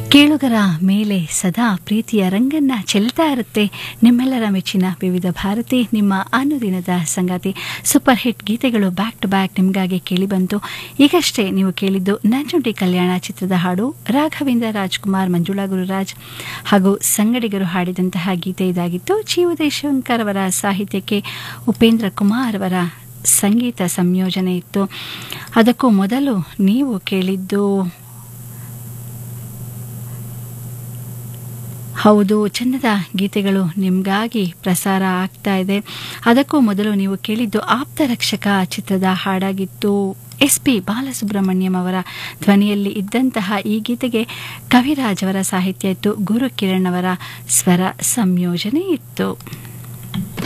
ಕೇಳುಗರ ಮೇಲೆ ಸದಾ ಪ್ರೀತಿಯ ರಂಗನ್ನ ಚೆಲ್ತಾ ಇರುತ್ತೆ ನಿಮ್ಮೆಲ್ಲರ ಮೆಚ್ಚಿನ ವಿವಿಧ ಭಾರತಿ ನಿಮ್ಮ ಅನುದಿನದ ಸಂಗಾತಿ ಸೂಪರ್ ಹಿಟ್ ಗೀತೆಗಳು ಬ್ಯಾಕ್ ಟು ಬ್ಯಾಕ್ ನಿಮಗಾಗಿ ಕೇಳಿಬಂತು ಈಗಷ್ಟೇ ನೀವು ಕೇಳಿದ್ದು ನಂಜುಂಡಿ ಕಲ್ಯಾಣ ಚಿತ್ರದ ಹಾಡು ರಾಘವೇಂದ್ರ ರಾಜ್ಕುಮಾರ್ ಮಂಜುಳಾ ಗುರುರಾಜ್ ಹಾಗೂ ಸಂಗಡಿಗರು ಹಾಡಿದಂತಹ ಗೀತೆ ಇದಾಗಿತ್ತು ಜಿ ಉದಯಶಂಕರ್ ಅವರ ಸಾಹಿತ್ಯಕ್ಕೆ ಉಪೇಂದ್ರ ಕುಮಾರ್ ಅವರ ಸಂಗೀತ ಸಂಯೋಜನೆ ಇತ್ತು ಅದಕ್ಕೂ ಮೊದಲು ನೀವು ಕೇಳಿದ್ದು ಹೌದು ಚಂದದ ಗೀತೆಗಳು ನಿಮಗಾಗಿ ಪ್ರಸಾರ ಆಗ್ತಾ ಇದೆ ಅದಕ್ಕೂ ಮೊದಲು ನೀವು ಕೇಳಿದ್ದು ಆಪ್ತ ರಕ್ಷಕ ಚಿತ್ರದ ಹಾಡಾಗಿತ್ತು ಎಸ್ ಪಿ ಬಾಲಸುಬ್ರಹ್ಮಣ್ಯಂ ಅವರ ಧ್ವನಿಯಲ್ಲಿ ಇದ್ದಂತಹ ಈ ಗೀತೆಗೆ ಕವಿರಾಜ್ ಅವರ ಸಾಹಿತ್ಯ ಇತ್ತು ಗುರು ಕಿರಣ್ ಅವರ ಸ್ವರ ಸಂಯೋಜನೆ ಇತ್ತು